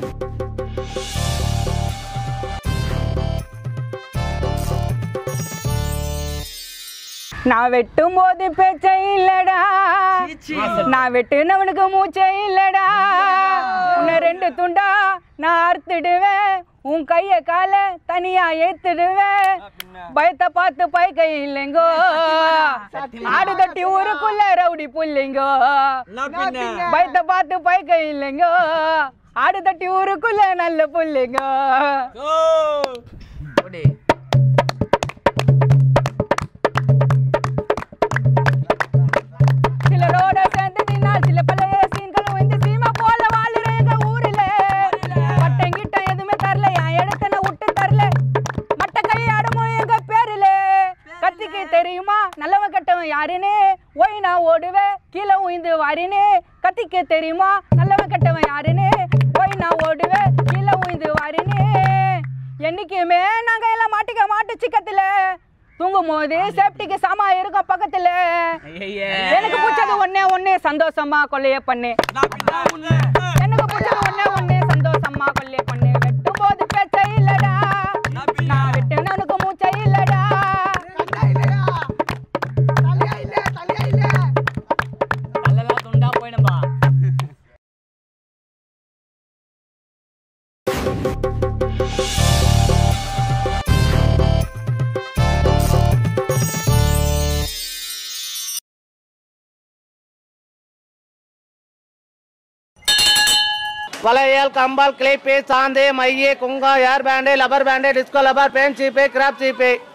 நான் வெட்டும் போது பேச்சை இல்லடா நான் வெட்டுனவனுக்கு மூச்சை இல்லடா உன்னை ரெண்டு துண்டா நான் அறுத்துடுவேன் உன் கைய கால தனியா ஏத்துடுவேன் பயத்தை பார்த்து பைக்க இல்லைங்கோ ஆடு தட்டி ஊருக்குள்ள ரவுடி புள்ளிங்கோ பயத்தை பார்த்து பைக்க இல்லைங்கோ ஆடு தட்டி ஊருக்குள்ள நல்ல புள்ளிங்கோ சிலரோட சேர்ந்து நின்னால் சில பழைய சீன்களும் இந்த சீமை போல வாழுற எங்க ஊர்ல பட்டம் கிட்டம் எதுவுமே தரல என் இடத்த நான் விட்டு தரல மட்ட கை ஆடுமோ எங்க பேருல கத்திக்கு தெரியுமா நல்லவன் கெட்டவன் யாருன்னு ஓய் நான் ஓடுவேன் கீழே உயிந்து வாரின்னு கத்திக்கு தெரியுமா நல்லவன் கெட்டவன் யாருன்னு ஓய் நான் ஓடுவேன் கீழே உயிந்து வாரின்னு என்னைக்குமே நாங்க எல்லாம் மாட்டிக்க மாட்டு சிக்கத்துல தூங்கும் போது சேஃப்டிக்கு சாமா இருக்கும் பக்கத்துல எனக்கு பிடிச்சது ஒண்ணே ஒண்ணே சந்தோஷமா கொள்ளைய பண்ணு எனக்கு பிடிச்சது ஒண்ணே ஒண்ணே சந்தோஷமா கொள்ளைய பண்ணு வெட்டும் போது பேச்ச இல்லடா நான் வெட்டுனவனுக்கு மூச்சை இல்லடா தள்ளலாம் துண்டா போயிடும்பா வளையல் கம்பல் கிளிப்பு சாந்து மைய குங்கா hair band rubber band disco rubber band சீப்பு கிராப் சீப்பு